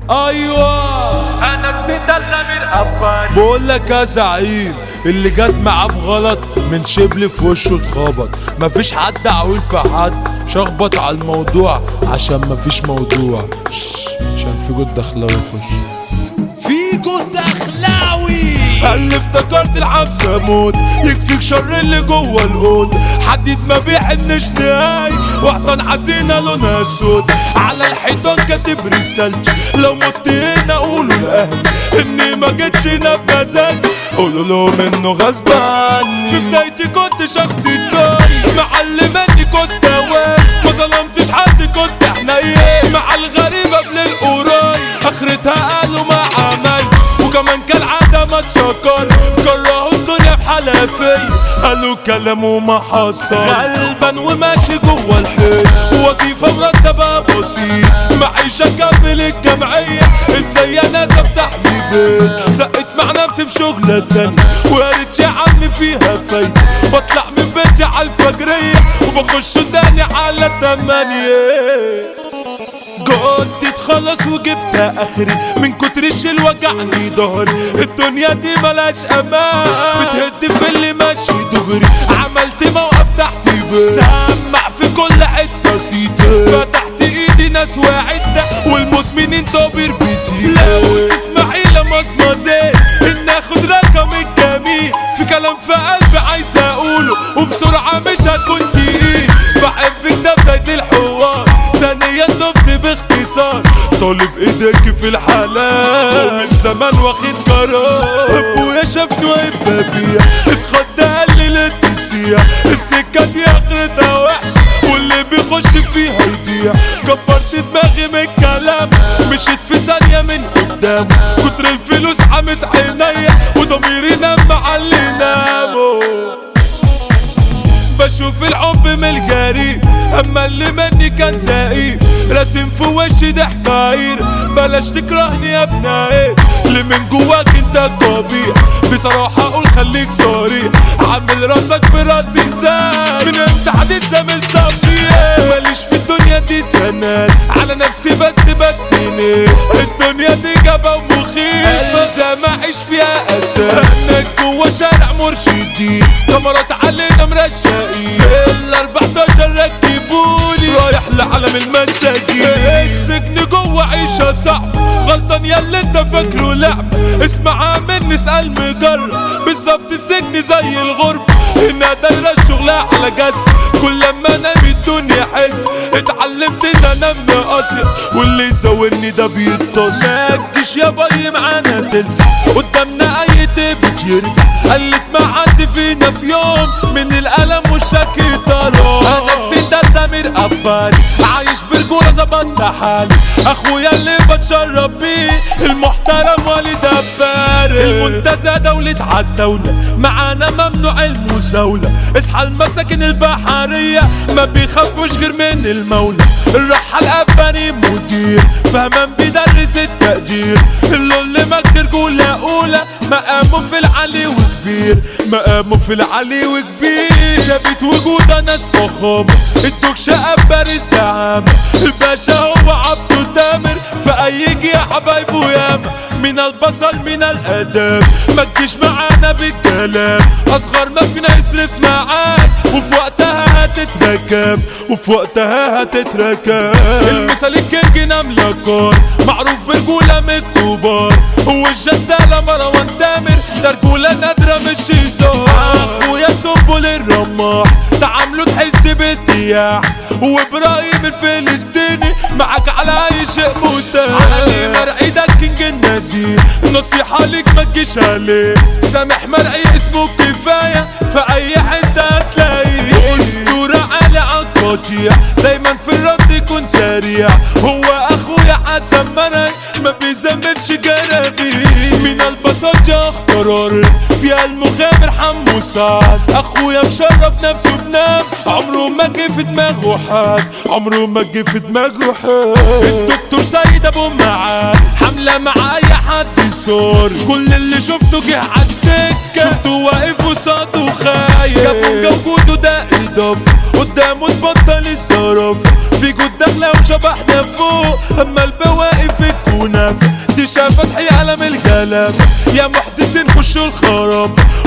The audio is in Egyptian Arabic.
ايوه انا السيد الامير اباني بقول لك يا زعيم اللي جت معاه بغلط من شبل في وشه اتخبط مفيش حد عويل في حد شخبط على الموضوع عشان مفيش موضوع شش، عشان في جد دخلاوي يخش في جد دخلاوي اللي افتكرت الحبسة موت يكفيك شر اللي جوه القوت حديد ما بيحنش نهاي وحضن حزينة لونها اسود على الحيطان كاتب رسالتي لو مت هنا قولوا لاهلي اني ما جيتش هنا بمزاج قولوا لهم انه غصب عني في بدايتي كنت شخص تاني معلماني كنت اوان ما ظلمتش حد كنت حنين مع الغريب قبل القراي اخرتها قالوا ما عمل وكمان كالعادة ما تشكر كرهوا الدنيا بحالها فيا قالوا كلام وما حصل غلبان وماشي جوه الحيط وظيفة مرتبة بسيط معيشة كمل الجمعية ازاي انا افتح لي بيت سقت مع نفسي بشغلة تانية ويا ريت يا عم فيها فايدة بطلع من بيتي على الفجرية وبخش تاني على تمانية جدي اتخلص وجبت اخري من كتر الشيل وجعني ظهري الدنيا دي ملاش امان بتهد في اللي ماشي دغري عملت موقف تحت بيت سمع في كل حته صيتي فتحت ايدي ناس وعدة والمدمنين طابر بيتي لو تسمعي لمصمزة ان اخد رقم الجميل في كلام في قلبي عايز اقوله وبسرعة مش هكون تقيل بحبك ده بداية الحوار ثانيا دمت باختصار طالب ايديك في الحلال ومن زمان واخد قرار ابويا شافني واقف ببيع اتخض قال لي لا تنسيها السكة دي اخرتها وحش واللي بيخش فيها يضيع كبرت دماغي من الكلام مشيت في ثانية من قدام كتر الفلوس حمت عينيا وضميري نام على اللي ناموا بشوف الحب من الجريء اما اللي مني كان زقيق راسم في وشي ضحكاير بلاش تكرهني يا ابنائي اللي من جواك انت قبيح بصراحة اقول خليك صريح عامل راسك براسي زي من امتى هتتزامل صفية ماليش في الدنيا دي سنان على نفسي بس بتسند الدنيا دي جابة ومخيفة زي ما اعيش فيها اسى انك جوا شارع مرشدين كاميرات علينا مرشقين في ال 14 ركبوني رايح لعالم المساجين السجن جوا عيشة صعب غلطان يا اللي انت فاكره لعب اسمع مني اسأل مجرب بالظبط السجن زي الغرب هنا دايرة الشغل على جس كل لما انام الدنيا حس اتعلمت ان انام قاسي واللي يزاولني ده بيتصل ماكش يا باي معانا تلسع قدامنا اي تبت يرجع قلت ما حد فينا في يوم من الالم والشك طلع انا السيد الدمير اباني عايش برجولة ظبطت حالي اخويا اللي بتشرب بيه المحترم والد دباري المنتزه دولة عالدولة معانا ممنوع المزاولة اصحى المساكن البحرية ما بيخافوش غير من المولى الرحال اباني مدير فهمان بيدرس التقدير اللي مجد رجولة اولى مقامه في العلي وكبير مقامه في العلي وكبير ثابت وجوده ناس فخامة الدوك شقب بارز زعامة الباشا هو عبده تامر في اي جه حبايبه ياما من البصل من الاداب ما تجيش معانا بالكلام اصغر ما فينا يصرف معاك وفي وقتها هتتركب وفي وقتها هتتركب المثال الكينج نملكار معروف برجولة من الكبار هو الجدالة مروان تامر ده رجولة نادرة مش هزار اخويا سنبل الرماح تعامله تحس بالدياح وابراهيم الفلسطيني معاك على اي شيء متاح علي مرعي ده الكينج النزيه نصيحة ليك ما تجيش عليه سامح مرعي اسمه كفاية في اي حتة هتلاقيه اسطورة علي عالقطيع دايما في الرد يكون سريع هو اخويا حسن مرعي ما بيزمنش جنبي من البساط يا اخترار فيها المغامر حمو سعد اخويا مشرف نفسه بنفس عمره ما جه في دماغه حد عمره ما جه في دماغه حد الدكتور سيد ابو معاد حمله مع اي حد صار كل اللي شفته جه عالسكه شفته واقف وصاده خايف جابوا وجوده ده اضافه قدامه تبطل الصرف في جود داخله وشبحنا فوق اما البواقي في الكنافه دي فتحي علم الكلام يا محدثين خشوا الخراب